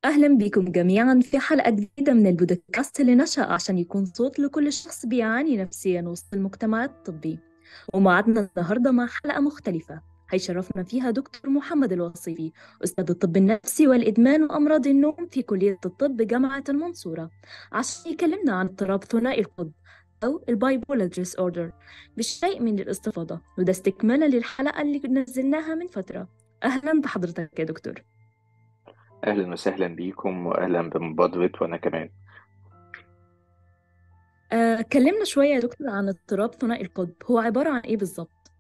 أهلا بكم جميعا في حلقة جديدة من البودكاست اللي نشأ عشان يكون صوت لكل شخص بيعاني نفسيا وسط المجتمع الطبي ومعادنا النهاردة مع حلقة مختلفة هيشرفنا فيها دكتور محمد الوصيفي أستاذ الطب النفسي والإدمان وأمراض النوم في كلية الطب جامعة المنصورة عشان يكلمنا عن اضطراب ثنائي القطب أو البايبولار ديس أوردر بشيء من الاستفاضة وده استكمالا للحلقة اللي نزلناها من فترة أهلا بحضرتك يا دكتور أهلا وسهلا بيكم وأهلا بمبادرة وأنا كمان آه، كلمنا شوية يا دكتور عن اضطراب ثنائي القطب هو عبارة عن إيه بالظبط؟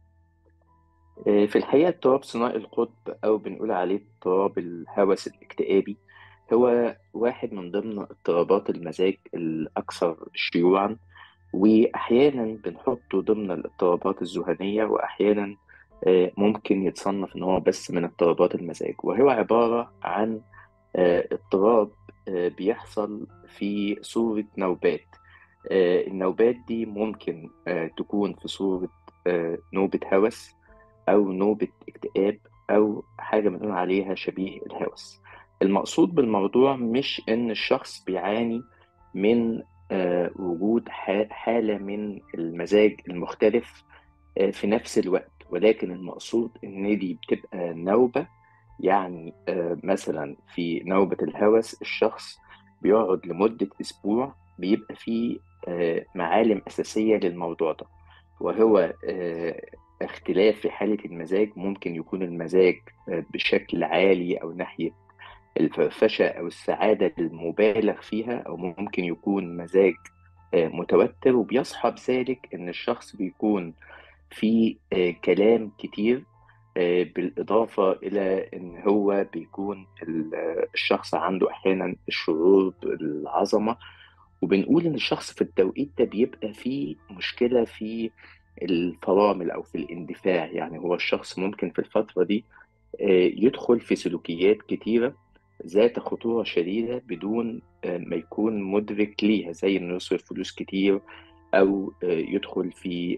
آه، في الحقيقة اضطراب ثنائي القطب أو بنقول عليه اضطراب الهوس الاكتئابي هو واحد من ضمن اضطرابات المزاج الأكثر شيوعا وأحيانا بنحطه ضمن الاضطرابات الذهنية وأحيانا آه، ممكن يتصنف إن هو بس من اضطرابات المزاج وهو عبارة عن آه، اضطراب آه، بيحصل في صورة نوبات النوبات دي ممكن تكون في صورة نوبة هوس أو نوبة اكتئاب أو حاجة بنقول عليها شبيه الهوس المقصود بالموضوع مش إن الشخص بيعاني من وجود حالة من المزاج المختلف في نفس الوقت ولكن المقصود ان دي بتبقى نوبة يعني مثلا في نوبة الهوس الشخص بيقعد لمدة أسبوع بيبقى فيه معالم أساسية للموضوع ده وهو اختلاف في حالة المزاج ممكن يكون المزاج بشكل عالي أو ناحية الفرفشة أو السعادة المبالغ فيها أو ممكن يكون مزاج متوتر وبيصحب ذلك إن الشخص بيكون في كلام كتير بالإضافة إلى إن هو بيكون الشخص عنده أحيانا الشعور بالعظمة وبنقول إن الشخص في التوقيت ده بيبقى فيه مشكلة في الفرامل أو في الاندفاع يعني هو الشخص ممكن في الفترة دي يدخل في سلوكيات كتيرة ذات خطورة شديدة بدون ما يكون مدرك ليها زي إنه يصرف فلوس كتير أو يدخل في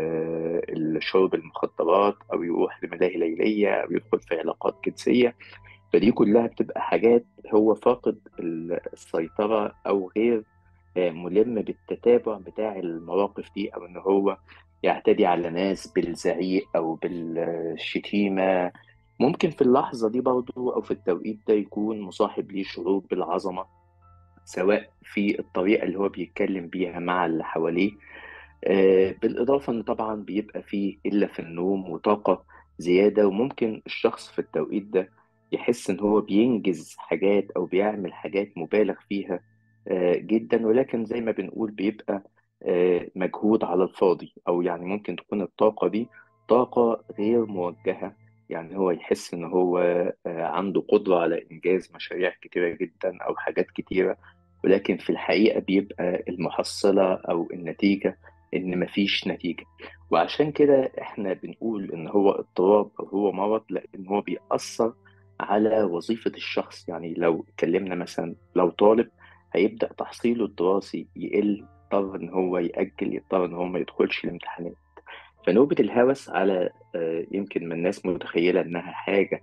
شرب المخدرات أو يروح لملاهي ليلية أو يدخل في علاقات جنسية فدي كلها بتبقى حاجات هو فاقد السيطرة أو غير ملم بالتتابع بتاع المواقف دي أو إن هو يعتدي على ناس بالزعيق أو بالشتيمة ممكن في اللحظة دي برضه أو في التوقيت ده يكون مصاحب ليه شعور بالعظمة سواء في الطريقة اللي هو بيتكلم بيها مع اللي حواليه آه، بالإضافة إن طبعا بيبقى فيه إلا في النوم وطاقة زيادة وممكن الشخص في التوقيت ده يحس إن هو بينجز حاجات أو بيعمل حاجات مبالغ فيها آه، جدا ولكن زي ما بنقول بيبقى آه، مجهود على الفاضي أو يعني ممكن تكون الطاقة دي طاقة غير موجهة يعني هو يحس إن هو عنده قدرة على إنجاز مشاريع كتيرة جدا أو حاجات كتيرة ولكن في الحقيقة بيبقى المحصلة أو النتيجة إن مفيش نتيجة وعشان كده إحنا بنقول إن هو اضطراب أو هو مرض لأن هو بيأثر على وظيفة الشخص يعني لو اتكلمنا مثلا لو طالب هيبدأ تحصيله الدراسي يقل يضطر إن هو يأجل يضطر إن هو ما يدخلش الامتحانات فنوبة الهوس على يمكن ما الناس متخيلة إنها حاجة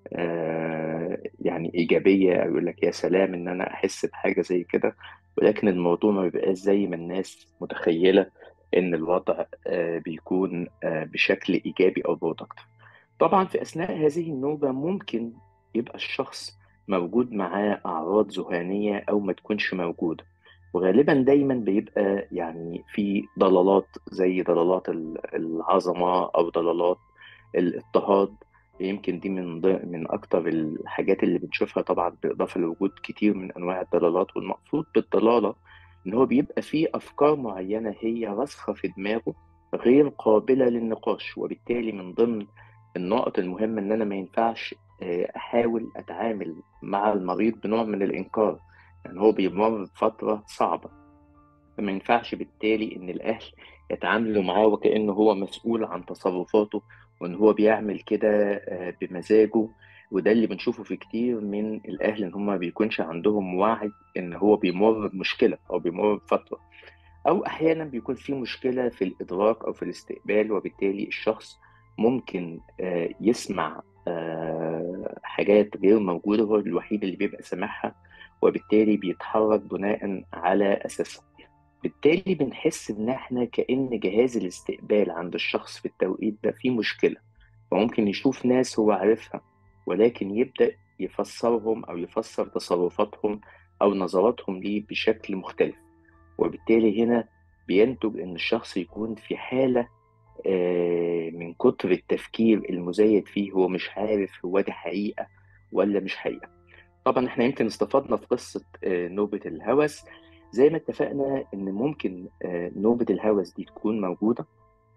يعني إيجابية يقول لك يا سلام إن أنا أحس بحاجة زي كده ولكن الموضوع ما بيبقاش زي ما الناس متخيلة إن الوضع بيكون بشكل إيجابي أو برودكتيف طبعا في أثناء هذه النوبة ممكن يبقى الشخص موجود معاه أعراض ذهانية أو ما تكونش موجودة وغالبا دايما بيبقى يعني في ضلالات زي ضلالات العظمة أو ضلالات الاضطهاد يمكن دي من من أكتر الحاجات اللي بنشوفها طبعا بالإضافة لوجود كتير من أنواع الضلالات والمقصود بالضلالة إن هو بيبقى فيه أفكار معينة هي راسخة في دماغه غير قابلة للنقاش وبالتالي من ضمن النقط المهمة إن أنا ما ينفعش أحاول أتعامل مع المريض بنوع من الإنكار يعني هو بيمر بفترة صعبة فما ينفعش بالتالي إن الأهل يتعاملوا معاه وكأنه هو مسؤول عن تصرفاته وإن هو بيعمل كده بمزاجه وده اللي بنشوفه في كتير من الأهل إن هم ما بيكونش عندهم وعي إن هو بيمر بمشكلة أو بيمر بفترة أو أحيانا بيكون في مشكلة في الإدراك أو في الاستقبال وبالتالي الشخص ممكن يسمع آه، حاجات غير موجودة هو الوحيد اللي بيبقى سامعها وبالتالي بيتحرك بناء على أساسها بالتالي بنحس إن إحنا كأن جهاز الاستقبال عند الشخص في التوقيت ده فيه مشكلة فممكن يشوف ناس هو عارفها ولكن يبدأ يفسرهم أو يفسر تصرفاتهم أو نظراتهم ليه بشكل مختلف وبالتالي هنا بينتج إن الشخص يكون في حالة آه، من كتر التفكير المزايد فيه هو مش عارف هو دي حقيقة ولا مش حقيقة طبعا احنا يمكن استفدنا في قصة آه، نوبة الهوس زي ما اتفقنا ان ممكن آه، نوبة الهوس دي تكون موجودة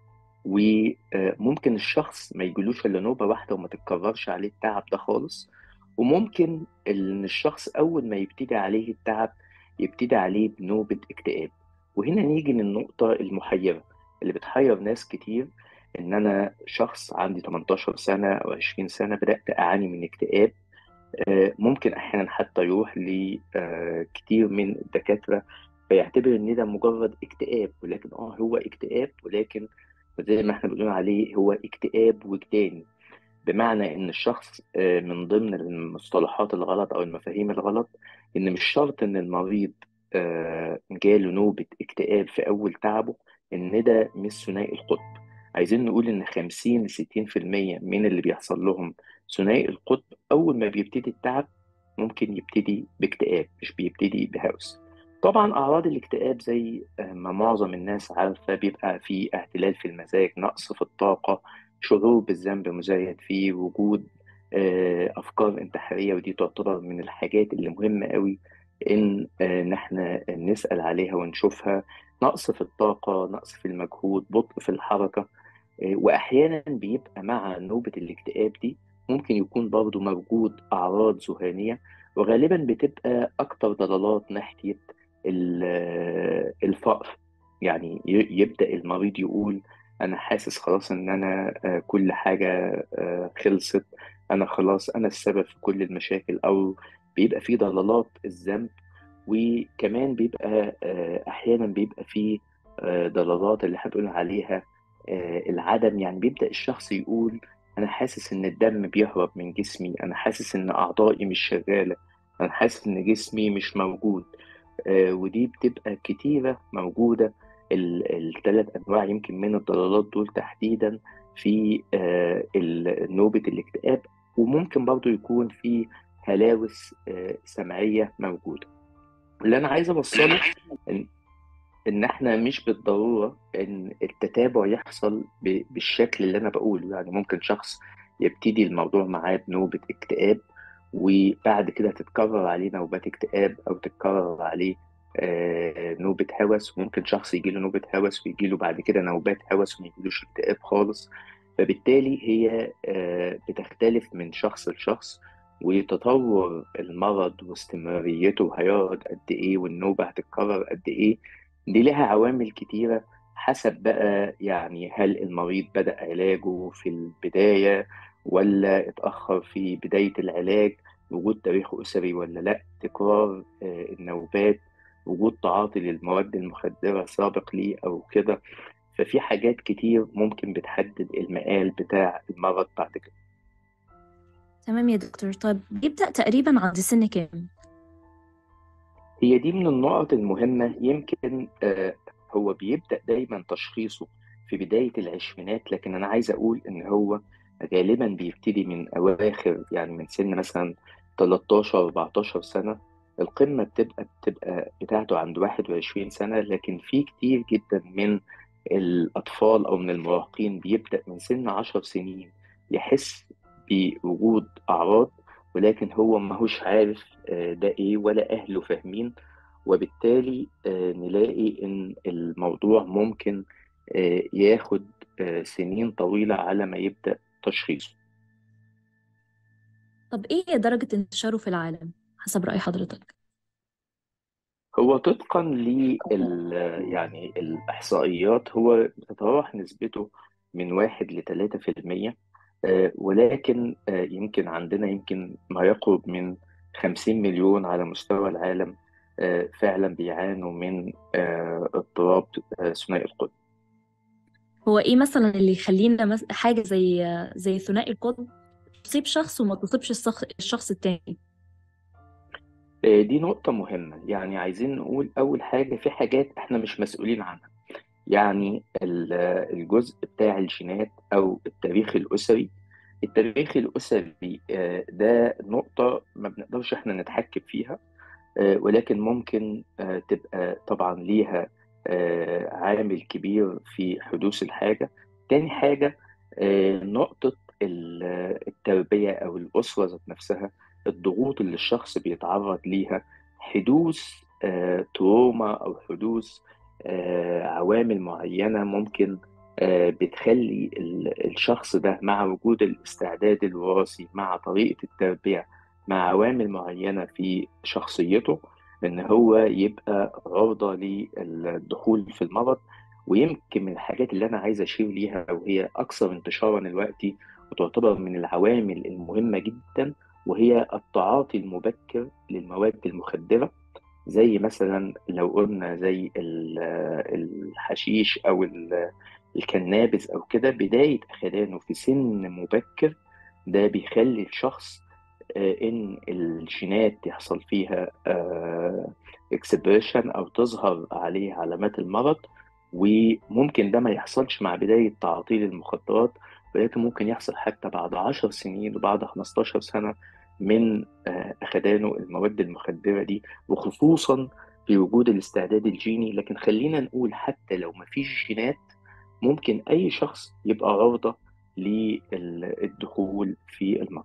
وممكن الشخص ما يجيلوش الا نوبة واحدة وما تتكررش عليه التعب ده خالص وممكن ان الشخص اول ما يبتدي عليه التعب يبتدي عليه بنوبة اكتئاب وهنا نيجي للنقطة المحيرة اللي بتحير ناس كتير ان انا شخص عندي 18 سنة او 20 سنة بدأت اعاني من اكتئاب آه، ممكن احيانا حتى يروح لكتير من الدكاترة فيعتبر ان ده مجرد اكتئاب ولكن اه هو اكتئاب ولكن زي ما احنا بنقول عليه هو اكتئاب وجداني بمعنى ان الشخص آه، من ضمن المصطلحات الغلط او المفاهيم الغلط ان مش شرط ان المريض آه، جاله نوبة اكتئاب في اول تعبه ان ده مش ثنائي القطب عايزين نقول ان 50 ل 60% من اللي بيحصل لهم ثنائي القطب اول ما بيبتدي التعب ممكن يبتدي باكتئاب مش بيبتدي بهوس طبعا اعراض الاكتئاب زي ما معظم الناس عارفه بيبقى في اختلال في المزاج نقص في الطاقه شعور بالذنب مزايد فيه وجود آه، افكار انتحاريه ودي تعتبر من الحاجات اللي مهمه قوي ان آه، ان احنا نسال عليها ونشوفها نقص في الطاقه نقص في المجهود بطء في الحركه آه، واحيانا بيبقى مع نوبه الاكتئاب دي ممكن يكون برضه موجود اعراض ذهانيه وغالبا بتبقى اكتر ضلالات ناحيه ال- الفقر يعني ي- يبدا المريض يقول انا حاسس خلاص ان انا آه، كل حاجه آه، خلصت انا خلاص انا السبب في كل المشاكل او بيبقى في ضلالات الذنب وكمان بيبقى آه، احيانا بيبقى في آه، ضلالات اللي هنقول عليها آه، العدم يعني بيبدأ الشخص يقول انا حاسس ان الدم بيهرب من جسمي انا حاسس ان اعضائي مش شغالة انا حاسس ان جسمي مش موجود آه، ودي بتبقى كتيرة موجودة الثلاث أنواع يمكن من الضلالات دول تحديدا في آه، ال- نوبة الاكتئاب وممكن برضو يكون في هلاوس آه، سمعية موجودة اللي أنا عايز أوصله إن إن إحنا مش بالضرورة إن التتابع يحصل ب- بالشكل اللي أنا بقوله يعني ممكن شخص يبتدي الموضوع معاه بنوبة اكتئاب وبعد كده تتكرر عليه نوبات اكتئاب أو تتكرر عليه آه، نوبة هوس وممكن شخص يجيله نوبة هوس ويجيله بعد كده نوبات هوس وما يجيلوش اكتئاب خالص فبالتالي هي آه، بتختلف من شخص لشخص وتطور المرض واستمراريته هيقعد قد إيه والنوبة هتتكرر قد إيه دي لها عوامل كتيرة حسب بقى يعني هل المريض بدأ علاجه في البداية ولا اتأخر في بداية العلاج وجود تاريخ أسري ولا لأ تكرار آه، النوبات وجود تعاطي للمواد المخدرة سابق ليه أو كده ففي حاجات كتير ممكن بتحدد المقال بتاع المرض بعد كده تمام يا دكتور طيب بيبدأ تقريبا عند سن كام؟ هي دي من النقط المهمة يمكن آه، هو بيبدأ دايما تشخيصه في بداية العشرينات لكن أنا عايز أقول إن هو غالبا بيبتدي من أواخر يعني من سن مثلا 13 14 سنة القمة بتبقى بتبقى بتاعته عند 21 سنة لكن في كتير جدا من الأطفال أو من المراهقين بيبدأ من سن 10 سنين يحس بوجود أعراض ولكن هو ماهوش عارف آه، ده إيه ولا أهله فاهمين وبالتالي آه، نلاقي إن الموضوع ممكن آه، ياخد آه، سنين طويلة على ما يبدأ تشخيصه طب إيه هي درجة انتشاره في العالم حسب رأي حضرتك؟ هو طبقا لل يعني الإحصائيات هو بتتراوح نسبته من واحد لتلاتة في المية آه، ولكن آه، يمكن عندنا يمكن ما يقرب من خمسين مليون على مستوى العالم آه، فعلا بيعانوا من آه، اضطراب آه، ثنائي القطب هو إيه مثلا اللي يخلينا مس... حاجة زي زي ثنائي القطب تصيب شخص وما تصيبش الشخص الشخص التاني آه، دي نقطة مهمة يعني عايزين نقول أول حاجة في حاجات إحنا مش مسؤولين عنها يعني ال- الجزء بتاع الجينات أو التاريخ الأسري التاريخ الأسري آه، ده نقطة ما بنقدرش إحنا نتحكم فيها آه، ولكن ممكن آه، تبقى طبعا ليها آه، عامل كبير في حدوث الحاجة تاني حاجة آه، نقطة ال- التربية أو الأسرة ذات نفسها الضغوط اللي الشخص بيتعرض ليها حدوث آه، تروما أو حدوث آه، عوامل معينة ممكن آه، بتخلي ال- الشخص ده مع وجود الاستعداد الوراثي مع طريقة التربية مع عوامل معينة في شخصيته إن هو يبقى عرضة للدخول في المرض ويمكن من الحاجات اللي أنا عايز أشير ليها وهي أكثر انتشارا دلوقتي وتعتبر من العوامل المهمة جدا وهي التعاطي المبكر للمواد المخدرة زي مثلا لو قلنا زي ال- الحشيش أو ال- الكنابس أو كده بداية أخدانه في سن مبكر ده بيخلي الشخص آه، ان الجينات يحصل فيها اكسبريشن او تظهر عليه علامات المرض وممكن ده ما يحصلش مع بداية تعاطيه للمخدرات ولكن ممكن يحصل حتى بعد 10 سنين وبعد 15 سنة من آه، أخدانه المواد المخدرة دي وخصوصا في وجود الاستعداد الجيني لكن خلينا نقول حتى لو ما فيش جينات ممكن أي شخص يبقى عرضة للدخول في المرض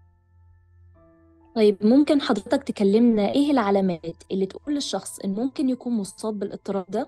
طيب ممكن حضرتك تكلمنا ايه العلامات اللي تقول للشخص ان ممكن يكون مصاب بالاضطراب ده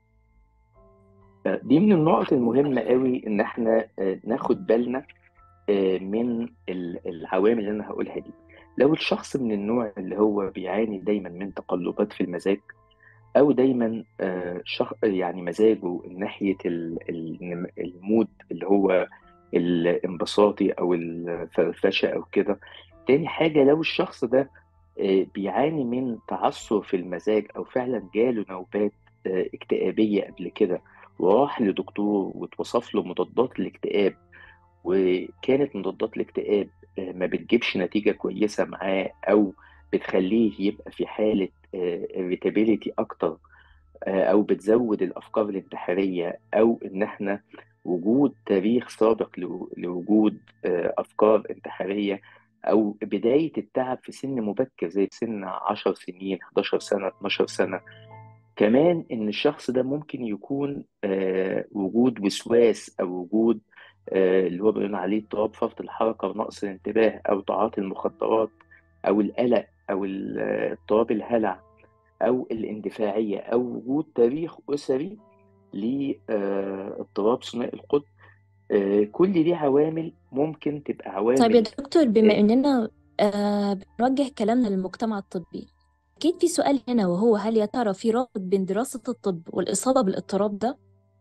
دي من النقط المهمة قوي إن إحنا آه، ناخد بالنا آه، من ال- العوامل اللي أنا هقولها دي لو الشخص من النوع اللي هو بيعاني دايما من تقلبات في المزاج أو دايما آه، شخ... يعني مزاجه ناحية ال- ال- المود اللي هو الانبساطي أو الفرفشة أو كده تاني حاجة لو الشخص ده آه، بيعاني من تعثر في المزاج أو فعلا جاله نوبات آه، اكتئابية قبل كده وراح لدكتور واتوصف له مضادات الاكتئاب وكانت مضادات الاكتئاب آه، ما بتجيبش نتيجة كويسة معاه أو بتخليه يبقى في حالة irritability أكتر آه، أو بتزود الأفكار الانتحارية أو إن إحنا وجود تاريخ سابق لو- لوجود آه، أفكار انتحارية أو بداية التعب في سن مبكر زي سن 10 سنين 11 سنة 12 سنة كمان إن الشخص ده ممكن يكون آه، وجود وسواس أو وجود آه، اللي هو بنقول عليه اضطراب فرط الحركة ونقص الانتباه أو تعاطي المخدرات أو القلق أو ال- آه، اضطراب الهلع أو الاندفاعية أو وجود تاريخ أسري لاضطراب ثنائي القطب آه، كل دي عوامل ممكن تبقى طيب يا عوامل دكتور بما آه، اننا آه بنوجه كلامنا للمجتمع الطبي اكيد في سؤال هنا وهو هل يا ترى في رابط بين دراسة الطب والإصابة بالاضطراب ده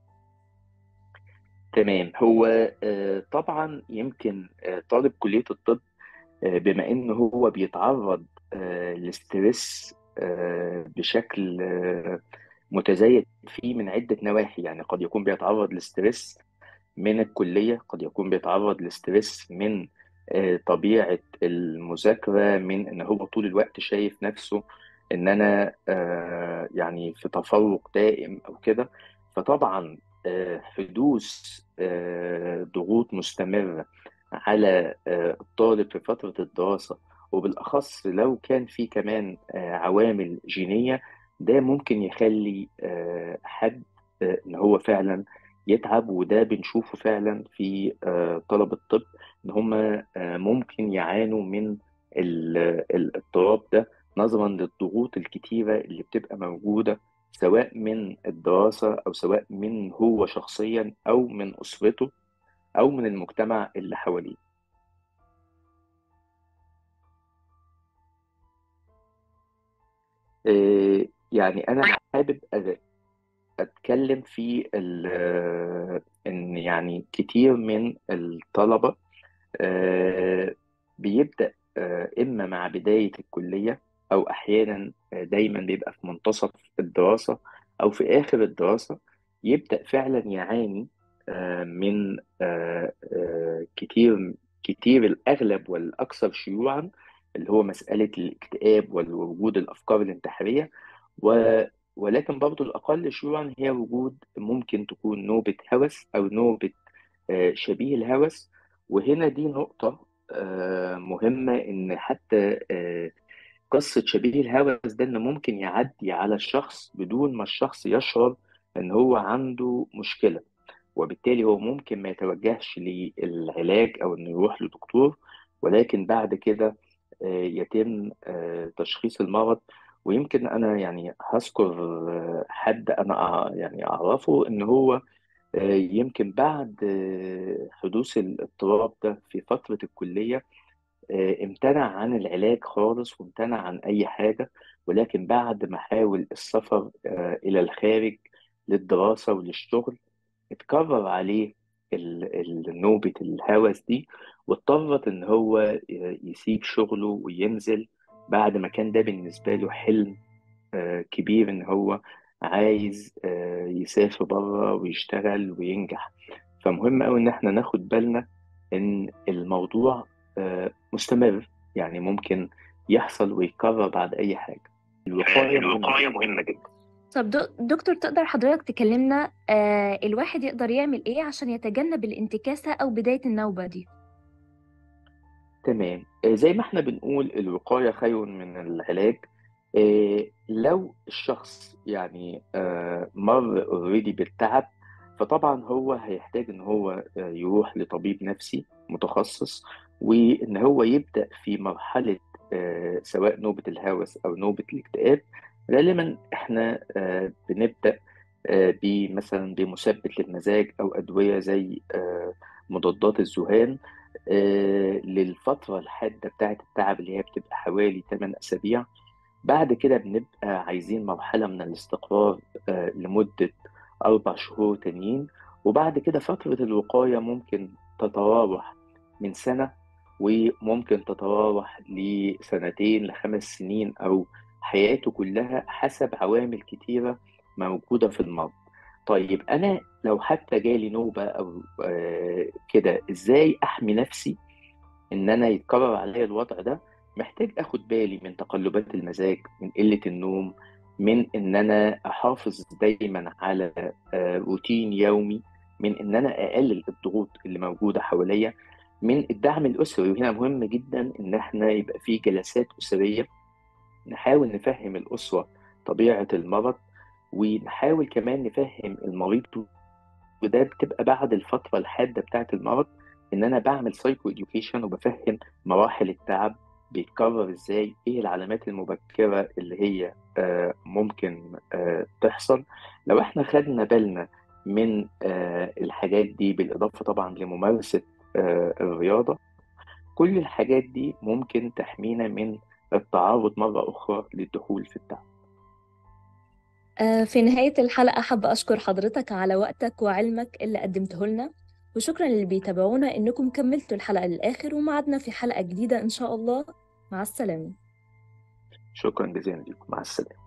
تمام هو آه، طبعا يمكن آه، طالب كلية الطب آه، بما إنه هو بيتعرض آه، للستريس آه، بشكل آه، متزايد فيه من عدة نواحي يعني قد يكون بيتعرض لستريس من الكلية قد يكون بيتعرض لستريس من آه، طبيعة المذاكرة من إن هو طول الوقت شايف نفسه إن أنا آه، يعني في تفوق دائم أو كده فطبعا آه، حدوث آه، ضغوط مستمرة على آه، الطالب في فترة الدراسة وبالأخص لو كان في كمان آه، عوامل جينية ده ممكن يخلي آه، حد آه، إن هو فعلا يتعب وده بنشوفه فعلا في آه، طلبة الطب إن هم آه، ممكن يعانوا من ال- الاضطراب ده نظرا للضغوط الكتيرة اللي بتبقى موجودة سواء من الدراسة أو سواء من هو شخصيا أو من أسرته أو من المجتمع اللي حواليه آه، يعني أنا حابب أ- أتكلم في ال- آه، إن يعني كتير من الطلبة آه، بيبدأ آه، إما مع بداية الكلية أو أحيانا آه، دايما بيبقى في منتصف الدراسة أو في آخر الدراسة يبدأ فعلا يعاني آه، من آه، آه، كتير كتير الأغلب والأكثر شيوعا اللي هو مسألة الاكتئاب ووجود الأفكار الانتحارية و ولكن برضو الأقل شيوعا هي وجود ممكن تكون نوبة هوس أو نوبة آه، شبيه الهوس وهنا دي نقطة آه، مهمة إن حتى آه، قصة شبيه الهوس ده إن ممكن يعدي على الشخص بدون ما الشخص يشعر إن هو عنده مشكلة وبالتالي هو ممكن ما يتوجهش للعلاج أو إنه يروح لدكتور ولكن بعد كده آه، يتم آه، تشخيص المرض ويمكن أنا يعني هذكر آه، حد أنا أع- يعني أعرفه إن هو آه، يمكن بعد آه، حدوث الاضطراب ده في فترة الكلية آه، امتنع عن العلاج خالص وامتنع عن أي حاجة ولكن بعد ما حاول السفر آه، إلى الخارج للدراسة وللشغل اتكرر عليه ال- ال- نوبة الهوس دي واضطرت إن هو ي- يسيب شغله وينزل بعد ما كان ده بالنسبة له حلم آه، كبير إن هو عايز آه، يسافر بره ويشتغل وينجح فمهم أوي إن إحنا ناخد بالنا إن الموضوع آه، مستمر يعني ممكن يحصل ويتكرر بعد أي حاجة الوقاية مهمة الوقاية جدا مهمة جدا طب دو- دكتور تقدر حضرتك تكلمنا آه الواحد يقدر يعمل إيه عشان يتجنب الانتكاسة أو بداية النوبة دي؟ تمام آه، زي ما احنا بنقول الوقاية خير من العلاج آه، لو الشخص يعني آه، مر اوريدي بالتعب فطبعا هو هيحتاج ان هو آه، يروح لطبيب نفسي متخصص وان هو يبدأ في مرحلة آه، سواء نوبة الهوس او نوبة الاكتئاب غالبا احنا آه، بنبدأ آه، بمثلا بمثبت للمزاج او ادوية زي آه، مضادات الذهان آه، للفترة الحادة بتاعة التعب اللي هي بتبقى حوالي 8 أسابيع بعد كده بنبقى عايزين مرحلة من الاستقرار آه، لمدة أربع شهور تانيين وبعد كده فترة الوقاية ممكن تتراوح من سنة وممكن تتراوح لسنتين لخمس سنين أو حياته كلها حسب عوامل كتيرة موجودة في المرض طيب أنا لو حتى جالي نوبة أو آه، كده إزاي أحمي نفسي إن أنا يتكرر عليا الوضع ده محتاج أخد بالي من تقلبات المزاج من قلة النوم من إن أنا أحافظ دايما على آه، روتين يومي من إن أنا أقلل الضغوط اللي موجودة حواليا من الدعم الأسري وهنا مهم جدا إن إحنا يبقى في جلسات أسرية نحاول نفهم الأسرة طبيعة المرض ونحاول كمان نفهم المريض وده بتبقى بعد الفترة الحادة بتاعة المرض إن أنا بعمل سايكو إديوكيشن وبفهم مراحل التعب بيتكرر إزاي إيه العلامات المبكرة اللي هي آه، ممكن آه، تحصل لو إحنا خدنا بالنا من آه، الحاجات دي بالإضافة طبعا لممارسة آه، الرياضة كل الحاجات دي ممكن تحمينا من التعرض مرة أخرى للدخول في التعب آه في نهاية الحلقة حابة أشكر حضرتك على وقتك وعلمك اللي قدمته لنا وشكرا للي بيتابعونا إنكم كملتوا الحلقة للآخر ومعدنا في حلقة جديدة إن شاء الله مع السلامة شكرا جزيلا لكم مع السلامة